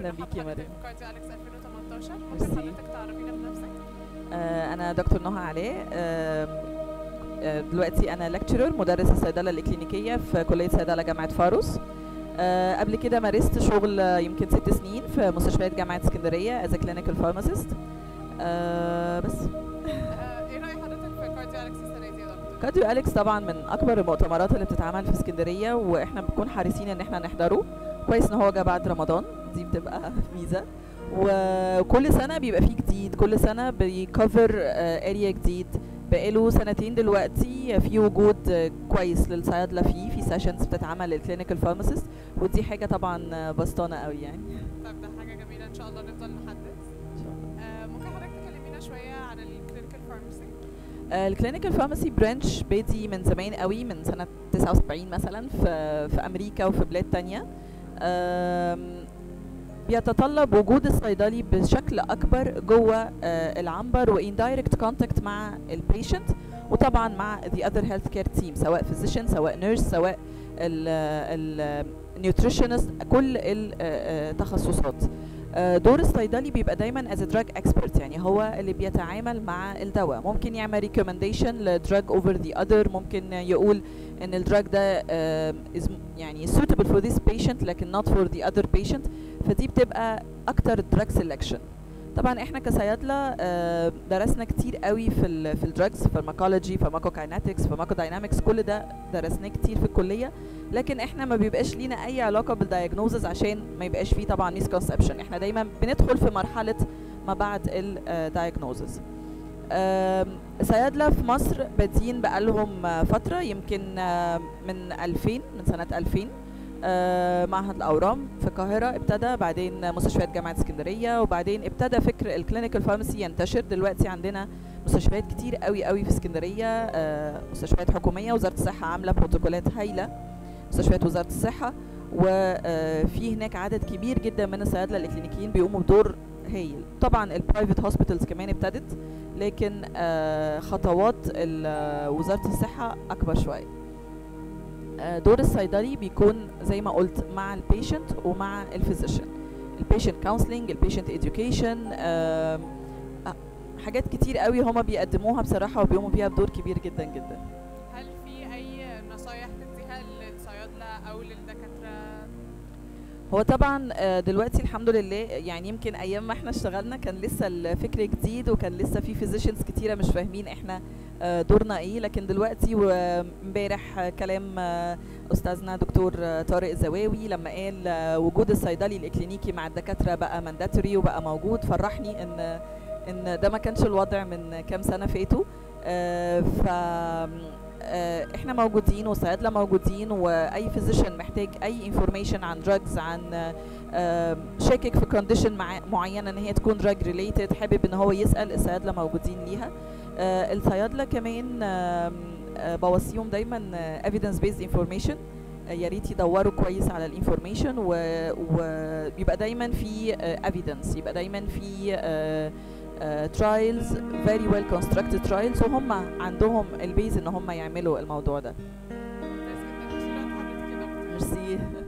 اهلا بيكي يا مرحبا مريم في كارديو اليكس 2018 ممكن ميرسي. حضرتك تعرفينا بنفسك آه، انا دكتور نهى علاء آم، آه، دلوقتي انا لكتشرر مدرس الصيدله الاكلينيكيه في كليه صيدله جامعه فاروس آه، قبل كده مارست شغل آه، يمكن ست سنين في مستشفيات جامعه اسكندريه از كلينيكال فارماسيست بس آه، ايه راي حضرتك في كارديو اليكس السنه دي يا دكتور كارديو اليكس طبعا من اكبر المؤتمرات اللي بتتعمل في اسكندريه واحنا بنكون حريصين ان احنا نحضره كويس ان هو جه بعد رمضان دي بتبقى ميزه وكل سنه بيبقى فيه جديد كل سنه بيكفر اريا جديد بقاله سنتين دلوقتي في وجود آه، كويس للصيادله فيه في سيشنز بتتعمل للكلينيكال فارماسيست ودي حاجه طبعا آه، بسطانه قوي يعني طب ده حاجه جميله ان شاء الله نفضل نحدث ان شاء الله آه، ممكن حضرتك تكلمينا شويه عن الكلينيكال فارماسي الكلينيكال فارماسي برانش بادي من زمان قوي من سنة 79 مثلا في في أمريكا وفي بلاد تانية آم، بيتطلب وجود الصيدلي بشكل أكبر جوه آه، العنبر وإندايركت كونتاكت مع البيشنت وطبعا مع the other healthcare team سواء physician سواء nurse سواء ال nutritionist كل التخصصات آه، دور الصيدلي بيبقى دايما as a drug expert يعني هو اللي بيتعامل مع الدواء ممكن يعمل recommendation لدرug over the other ممكن يقول ان الدراج ده آه، is يعني suitable for this patient لكن not for the other patient فدي بتبقى اكتر drug selection طبعا احنا كصيادله آه، درسنا كتير قوي في ال في الدراجز فارماكولوجي فارماكوكاينetics فارماكوداينامكس كل ده درسناه كتير في الكليه لكن احنا ما بيبقاش لينا اي علاقه بالدايجنوزز عشان ما يبقاش فيه طبعا ميسكونسبشن احنا دايما بندخل في مرحله ما بعد الدايجنوزز صيادله في مصر بادين بقالهم آه، فتره يمكن آه، من 2000 من سنه 2000 آه، معهد الاورام في القاهره ابتدى بعدين مستشفيات جامعه اسكندريه وبعدين ابتدى فكر الكلينيكال فارماسي ينتشر دلوقتي عندنا مستشفيات كتير قوي قوي في اسكندريه آه، مستشفيات حكوميه وزاره الصحه عامله بروتوكولات هايله مستشفيات وزاره الصحه وفي هناك عدد كبير جدا من الصيادله الاكلينيكيين بيقوموا بدور هايل طبعا البرايفت هوسبيتالز كمان ابتدت لكن آه، خطوات ال- وزاره الصحه اكبر شويه آه، دور الصيدلي بيكون زي ما قلت مع البيشنت ومع الفيزيشن البيشنت كونسلنج البيشنت اديوكيشن حاجات كتير قوي هما بيقدموها بصراحه وبيقوموا بيها بدور كبير جدا جدا هل في اي نصايح تديها للصيادله او للدكاتره هو طبعا آه، دلوقتي الحمد لله يعني يمكن ايام ما احنا اشتغلنا كان لسه الفكر جديد وكان لسه في فيزيشنز كتيره مش فاهمين احنا آه، دورنا ايه لكن دلوقتي وامبارح آه، كلام آه، استاذنا دكتور آه، طارق الزواوي لما قال آه، وجود الصيدلي الاكلينيكي مع الدكاتره بقى مانداتوري وبقى موجود فرحني ان ان ده ما كانش الوضع من كام سنه فاتوا آه، ف آه، احنا موجودين والصيادله موجودين واي فيزيشن محتاج اي انفورميشن عن دراجز عن آه، شاكك في كونديشن معينه ان هي تكون دراج ريليتد حابب ان هو يسال الصيادله موجودين ليها آه، الصيادله كمان آم، آه، بوصيهم دايما ايفيدنس بيزد انفورميشن يا ريت يدوروا كويس على الانفورميشن ويبقى دايما في ايفيدنس يبقى دايما في ترايلز فيري ويل كونستراكتد ترايلز وهم عندهم البيز ان هم يعملوا الموضوع ده ممتاز جدا ميرسي لوقت حضرتك يا دكتور ميرسي